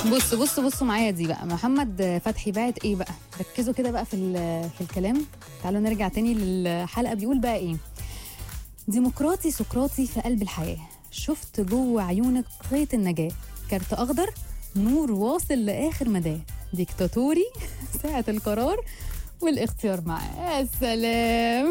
بص بص بصوا معايا دي بقى محمد فتحي بعت ايه بقى ركزوا كده بقى في ال- في الكلام تعالوا نرجع تاني للحلقه بيقول بقى ايه ديمقراطي سقراطي في قلب الحياه شفت جوه عيونك خيط النجاه كارت اخضر نور واصل لاخر مداه ديكتاتوري ساعه القرار والاختيار معاه يا سلام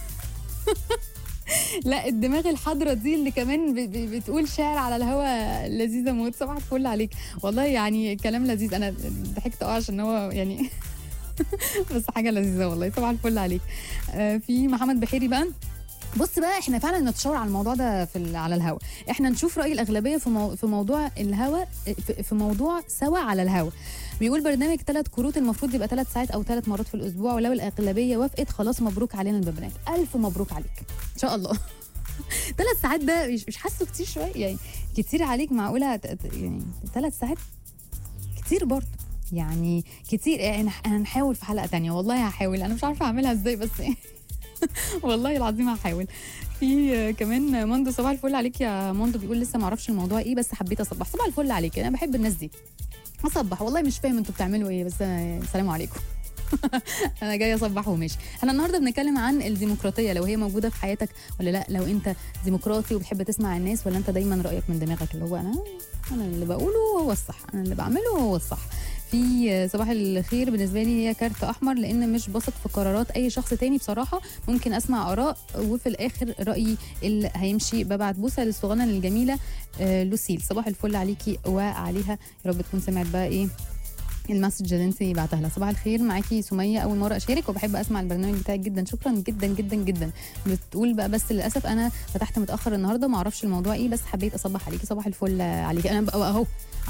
لا الدماغ الحاضره دي اللي كمان ب- ب- بتقول شعر على الهوا لذيذه موت صباح الفل عليك والله يعني كلام لذيذ انا ضحكت اه عشان هو يعني بس حاجه لذيذه والله صباح الفل عليك آه في محمد بحيري بقى بص بقى احنا فعلا نتشاور على الموضوع ده في ال- على الهوا احنا نشوف راي الاغلبيه في مو في موضوع الهوا في, في موضوع سوا على الهوا بيقول برنامج ثلاث كروت المفروض يبقى ثلاث ساعات او ثلاث مرات في الاسبوع ولو الاغلبيه وافقت خلاص مبروك علينا البنات الف مبروك عليك ان شاء الله ثلاث ساعات ده مش مش حاسه كتير شويه يعني كتير عليك معقوله ت- ت- يعني ثلاث ساعات كتير برضه يعني كتير يعني انا هنحاول في حلقه تانية والله هحاول انا مش عارفه اعملها ازاي بس والله العظيم هحاول في آه، كمان موندو صباح الفل عليك يا موندو بيقول لسه ما اعرفش الموضوع ايه بس حبيت اصبح صباح الفل عليك انا بحب الناس دي اصبح والله مش فاهم انتوا بتعملوا ايه بس أنا السلام عليكم انا جايه اصبح وماشي احنا النهارده بنتكلم عن الديمقراطيه لو هي موجوده في حياتك ولا لا لو انت ديمقراطي وبتحب تسمع الناس ولا انت دايما رايك من دماغك اللي هو انا انا اللي بقوله هو الصح انا اللي بعمله هو الصح في صباح الخير بالنسبه لي هي كارت احمر لان مش بثق في قرارات اي شخص تاني بصراحه ممكن اسمع اراء وفي الاخر رايي اللي هيمشي ببعت بوسه للصغننه الجميله آه، لوسيل صباح الفل عليكي وعليها يا رب تكون سمعت بقى ايه المسج اللي انت بعتها لها صباح الخير معاكي سميه اول مره اشارك وبحب اسمع البرنامج بتاعك جدا شكرا جدا جدا جدا بتقول بقى بس للاسف انا فتحت متاخر النهارده ما اعرفش الموضوع ايه بس حبيت اصبح عليكي صباح الفل عليكي انا بقى اهو